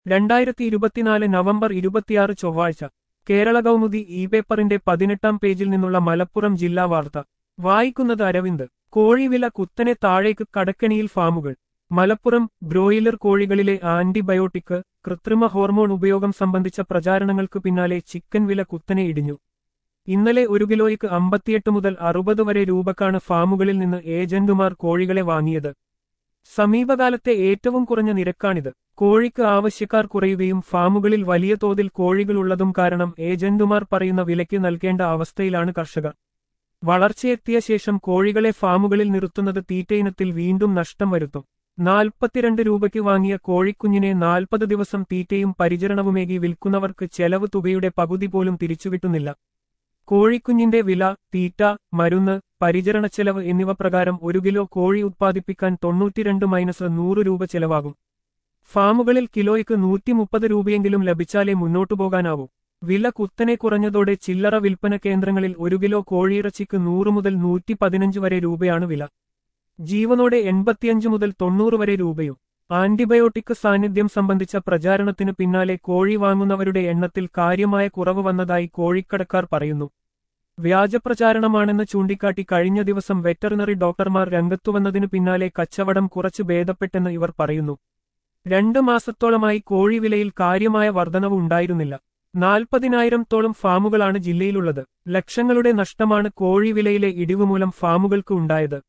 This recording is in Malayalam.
രണ്ടായിരത്തി ഇരുപത്തിനാല് നവംബർ ഇരുപത്തിയാറ് ചൊവ്വാഴ്ച കേരള കൗമുദി ഇ പേപ്പറിന്റെ പതിനെട്ടാം പേജിൽ നിന്നുള്ള മലപ്പുറം ജില്ലാ വാർത്ത വായിക്കുന്നത് അരവിന്ദ് കോഴിവില കുത്തനെ താഴേക്ക് കടക്കണിയിൽ ഫാമുകൾ മലപ്പുറം ബ്രോയിലർ കോഴികളിലെ ആന്റിബയോട്ടിക് കൃത്രിമ ഹോർമോൺ ഉപയോഗം സംബന്ധിച്ച പ്രചാരണങ്ങൾക്ക് പിന്നാലെ ചിക്കൻ വില കുത്തനെ ഇടിഞ്ഞു ഇന്നലെ ഒരു കിലോയ്ക്ക് അമ്പത്തിയെട്ട് മുതൽ അറുപത് വരെ രൂപക്കാണ് ഫാമുകളിൽ നിന്ന് ഏജന്റുമാർ കോഴികളെ വാങ്ങിയത് സമീപകാലത്തെ ഏറ്റവും കുറഞ്ഞ നിരക്കാണിത് കോഴിക്ക് ആവശ്യക്കാർ കുറയുകയും ഫാമുകളിൽ വലിയ തോതിൽ കോഴികളുള്ളതും കാരണം ഏജന്റുമാർ പറയുന്ന വിലയ്ക്ക് നൽകേണ്ട അവസ്ഥയിലാണ് കർഷകർ വളർച്ചയെത്തിയ ശേഷം കോഴികളെ ഫാമുകളിൽ നിർത്തുന്നത് തീറ്റയിനത്തിൽ വീണ്ടും നഷ്ടം വരുത്തും നാൽപ്പത്തിരണ്ട് രൂപയ്ക്ക് വാങ്ങിയ കോഴിക്കുഞ്ഞിനെ നാൽപ്പത് ദിവസം തീറ്റയും പരിചരണവുമേകി വിൽക്കുന്നവർക്ക് ചെലവ് തുകയുടെ പകുതി പോലും തിരിച്ചുകിട്ടുന്നില്ല കോഴിക്കുഞ്ഞിന്റെ വില തീറ്റ മരുന്ന് പരിചരണച്ചെലവ് എന്നിവ പ്രകാരം ഒരു കിലോ കോഴി ഉത്പാദിപ്പിക്കാൻ തൊണ്ണൂറ്റിരണ്ട് മൈനസ് നൂറ് രൂപ ചെലവാകും ഫാമുകളിൽ കിലോയ്ക്ക് നൂറ്റിമുപ്പത് രൂപയെങ്കിലും ലഭിച്ചാലേ മുന്നോട്ടു പോകാനാവൂ വില കുത്തനെ കുറഞ്ഞതോടെ ചില്ലറ വിൽപ്പന കേന്ദ്രങ്ങളിൽ ഒരു കിലോ കോഴിയിറച്ചിക്ക് നൂറ് മുതൽ നൂറ്റി പതിനഞ്ച് വരെ രൂപയാണ് വില ജീവനോടെ എൺപത്തിയഞ്ച് മുതൽ തൊണ്ണൂറ് വരെ രൂപയും ആന്റിബയോട്ടിക് സാന്നിധ്യം സംബന്ധിച്ച പ്രചാരണത്തിന് പിന്നാലെ കോഴി വാങ്ങുന്നവരുടെ എണ്ണത്തിൽ കാര്യമായ കുറവ് വന്നതായി കോഴിക്കടക്കാർ പറയുന്നു വ്യാജപ്രചാരണമാണെന്ന് ചൂണ്ടിക്കാട്ടി കഴിഞ്ഞ ദിവസം വെറ്ററിനറി ഡോക്ടർമാർ രംഗത്തുവന്നതിനു പിന്നാലെ കച്ചവടം കുറച്ച് ഭേദപ്പെട്ടെന്ന് ഇവർ പറയുന്നു രണ്ട് മാസത്തോളമായി കോഴി വിലയിൽ കാര്യമായ വർധനവ് ഉണ്ടായിരുന്നില്ല നാൽപ്പതിനായിരത്തോളം ഫാമുകളാണ് ജില്ലയിലുള്ളത് ലക്ഷങ്ങളുടെ നഷ്ടമാണ് കോഴി വിലയിലെ ഇടിവ് മൂലം ഫാമുകൾക്ക് ഉണ്ടായത്